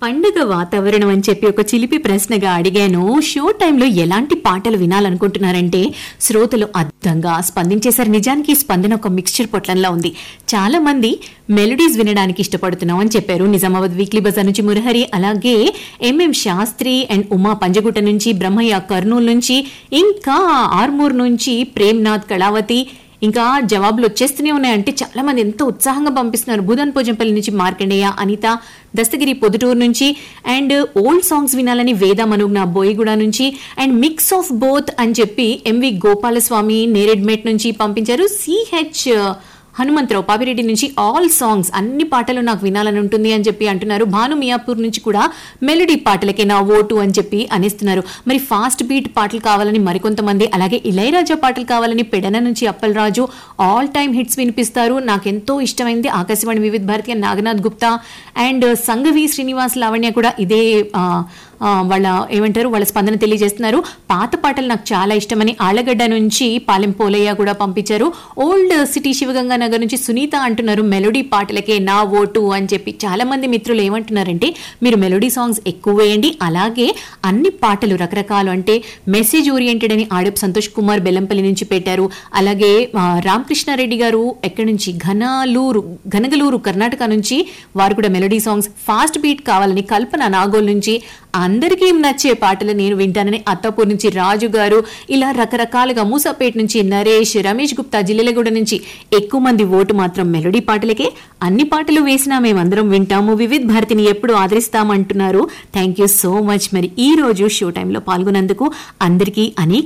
పండుగ వాతావరణం అని చెప్పి ఒక చిలిపి ప్రశ్నగా అడిగాను షో టైంలో ఎలాంటి పాటలు వినాలనుకుంటున్నారంటే శ్రోతలు అద్భుతంగా స్పందించేశారు నిజానికి ఈ స్పందన ఒక మిక్స్చర్ పొట్లంలా ఉంది చాలా మంది మెలోడీస్ వినడానికి ఇష్టపడుతున్నాం అని చెప్పారు నిజామాబాద్ వీక్లీ బజార్ నుంచి మురహరి అలాగే ఎంఎం శాస్త్రి అండ్ ఉమా పంజగుట్ట నుంచి బ్రహ్మయ్య కర్నూలు నుంచి ఇంకా ఆర్మూర్ నుంచి ప్రేమ్నాథ్ కళావతి ఇంకా జవాబులు వచ్చేస్తూనే ఉన్నాయంటే చాలా మంది ఎంతో ఉత్సాహంగా పంపిస్తున్నారు భూదన్ పోజంపల్లి నుంచి మార్కండేయ అనిత దస్తగిరి పొదుటూరు నుంచి అండ్ ఓల్డ్ సాంగ్స్ వినాలని వేద మనుగ్న బోయిగూడ నుంచి అండ్ మిక్స్ ఆఫ్ బోత్ అని చెప్పి ఎంవి గోపాలస్వామి నేరెడ్మెట్ నుంచి పంపించారు సిహెచ్ హనుమంతరావు పాపిరెడ్డి నుంచి ఆల్ సాంగ్స్ అన్ని పాటలు నాకు వినాలని ఉంటుంది అని చెప్పి అంటున్నారు భాను మియాపూర్ నుంచి కూడా మెలోడీ పాటలకే నా ఓటు అని చెప్పి అనేస్తున్నారు మరి ఫాస్ట్ బీట్ పాటలు కావాలని మరికొంతమంది అలాగే ఇళయరాజా పాటలు కావాలని పెడన నుంచి అప్పలరాజు ఆల్ టైమ్ హిట్స్ వినిపిస్తారు నాకు ఎంతో ఇష్టమైంది ఆకాశవాణి వివిధ భారతీయ నాగనాథ్ గుప్తా అండ్ సంఘవి శ్రీనివాస్ లావణ్య కూడా ఇదే ఆ, ఆ, వాళ్ళ ఏమంటారు వాళ్ళ స్పందన తెలియజేస్తున్నారు పాత పాటలు నాకు చాలా ఇష్టమని ఆళ్లగడ్డ నుంచి పాలెం పోలయ్య కూడా పంపించారు ఓల్డ్ సిటీ శివగంగా నగర్ నుంచి సునీత అంటున్నారు మెలోడీ పాటలకే నా ఓటు అని చెప్పి చాలా మంది మిత్రులు ఏమంటున్నారంటే మీరు మెలోడీ సాంగ్స్ ఎక్కువ వేయండి అలాగే అన్ని పాటలు రకరకాలు అంటే మెసేజ్ ఓరియంటెడ్ అని ఆడపు సంతోష్ కుమార్ బెల్లంపల్లి నుంచి పెట్టారు అలాగే ఆ, రామకృష్ణారెడ్డి గారు ఎక్కడి నుంచి ఘనలూరు ఘనగలూరు కర్ణాటక నుంచి వారు కూడా మెలోడీ సాంగ్స్ ఫాస్ట్ బీట్ కావాలని కల్పన నాగోల్ నుంచి అందరికీ నచ్చే పాటలు నేను వింటానని అత్తాపూర్ నుంచి రాజు గారు ఇలా రకరకాలుగా మూసాపేట నుంచి నరేష్ రమేష్ గుప్తా జిల్లెలగూడ నుంచి ఎక్కువ మంది ఓటు మాత్రం మెలోడీ పాటలకే అన్ని పాటలు వేసినా మేమందరం వింటాము వివిధ్ భారతిని ఎప్పుడు ఆదరిస్తామంటున్నారు థ్యాంక్ యూ సో మచ్ మరి ఈ రోజు షో టైంలో పాల్గొన్నందుకు అందరికీ అనేక